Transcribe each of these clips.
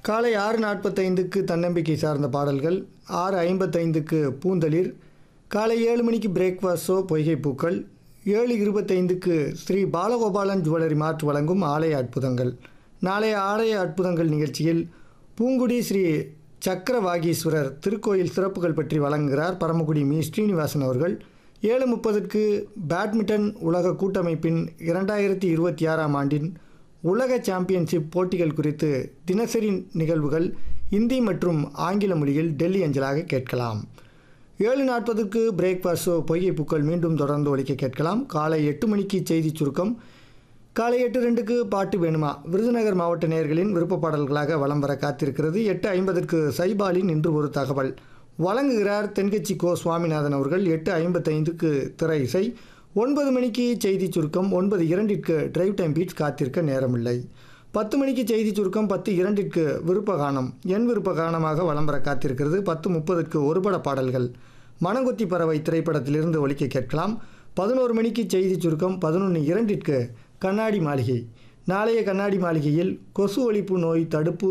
காலை ஆறு நாற்பத்தைந்துக்கு தன்னம்பிக்கை சார்ந்த பாடல்கள் ஆறு ஐம்பத்தைந்துக்கு பூந்தளிர் காலை ஏழு மணிக்கு பிரேக்ஃபாஸ்ட் ஷோ பொய்கை பூக்கள் ஏழு இருபத்தைந்துக்கு ஸ்ரீ பாலகோபாலன் ஜுவல்லரி மார்ட் வழங்கும் ஆலய அற்புதங்கள் நாளைய ஆலய அற்புதங்கள் நிகழ்ச்சியில் பூங்குடி ஸ்ரீ சக்கரவாகீஸ்வரர் திருக்கோயில் சிறப்புகள் பற்றி வழங்குகிறார் பரமக்குடி மீ ஸ்ரீனிவாசன் அவர்கள் ஏழு முப்பதுக்கு பேட்மிண்டன் உலக கூட்டமைப்பின் இரண்டாயிரத்தி இருபத்தி ஆறாம் ஆண்டின் உலக சாம்பியன்ஷிப் போட்டிகள் குறித்து தினசரி நிகழ்வுகள் இந்தி மற்றும் ஆங்கில மொழியில் டெல்லி அஞ்சலாக கேட்கலாம் ஏழு நாற்பதுக்கு பிரேக்ஃபாஸ்ட் ஷோ பொய்கை பூக்கள் மீண்டும் தொடர்ந்து ஒலிக்க கேட்கலாம் காலை எட்டு மணிக்கு செய்தி சுருக்கம் காலை எட்டு ரெண்டுக்கு பாட்டு வேணுமா விருதுநகர் மாவட்ட நேயர்களின் விருப்ப பாடல்களாக வலம் வர காத்திருக்கிறது எட்டு ஐம்பதற்கு சைபாலின் இன்று ஒரு தகவல் வழங்குகிறார் தென்கட்சி கோ சுவாமிநாதன் அவர்கள் எட்டு ஐம்பத்தைந்துக்கு திரை இசை ஒன்பது மணிக்கு செய்தி சுருக்கம் ஒன்பது இரண்டிற்கு டிரைவ் டைம் பீச் காத்திருக்க நேரமில்லை பத்து மணிக்கு செய்தி சுருக்கம் பத்து இரண்டிற்கு விருப்ப கானம் என் விருப்ப கானமாக வலம் வர காத்திருக்கிறது பத்து முப்பதுக்கு ஒருபட பாடல்கள் மனங்கொத்தி பறவை திரைப்படத்திலிருந்து ஒலிக்க கேட்கலாம் பதினோரு மணிக்கு செய்தி சுருக்கம் பதினொன்று இரண்டிற்கு கண்ணாடி மாளிகை நாளைய கண்ணாடி மாளிகையில் கொசு ஒழிப்பு நோய் தடுப்பு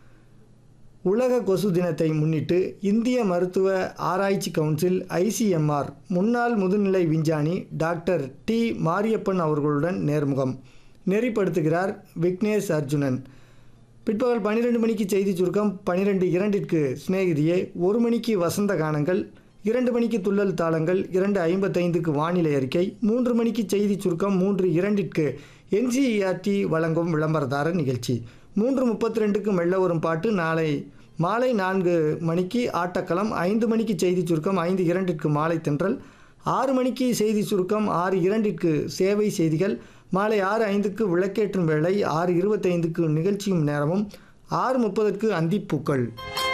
உலக கொசு தினத்தை முன்னிட்டு இந்திய மருத்துவ ஆராய்ச்சி கவுன்சில் ஐசிஎம்ஆர் முன்னாள் முதுநிலை விஞ்ஞானி டாக்டர் டி மாரியப்பன் அவர்களுடன் நேர்முகம் நெறிப்படுத்துகிறார் விக்னேஷ் அர்ஜுனன் பிற்பகல் பன்னிரெண்டு மணிக்கு செய்தி சுருக்கம் பன்னிரெண்டு இரண்டிற்கு சிநேகிதியே ஒரு மணிக்கு வசந்த கானங்கள் இரண்டு மணிக்கு துள்ளல் தாளங்கள் இரண்டு ஐம்பத்தைந்துக்கு வானிலை அறிக்கை மூன்று மணிக்கு செய்தி சுருக்கம் மூன்று இரண்டிற்கு என்சிஇஆர்டி வழங்கும் விளம்பரதாரர் நிகழ்ச்சி மூன்று முப்பத்தி ரெண்டுக்கு மெல்ல வரும் பாட்டு நாளை மாலை நான்கு மணிக்கு ஆட்டக்களம் ஐந்து மணிக்கு செய்தி சுருக்கம் ஐந்து இரண்டிற்கு மாலை தென்றல் ஆறு மணிக்கு செய்தி சுருக்கம் ஆறு இரண்டிற்கு சேவை செய்திகள் மாலை ஆறு ஐந்துக்கு விளக்கேற்றும் வேளை ஆறு இருபத்தைந்துக்கு நிகழ்ச்சியும் நேரமும் ஆறு முப்பதுக்கு அந்திப்பூக்கள்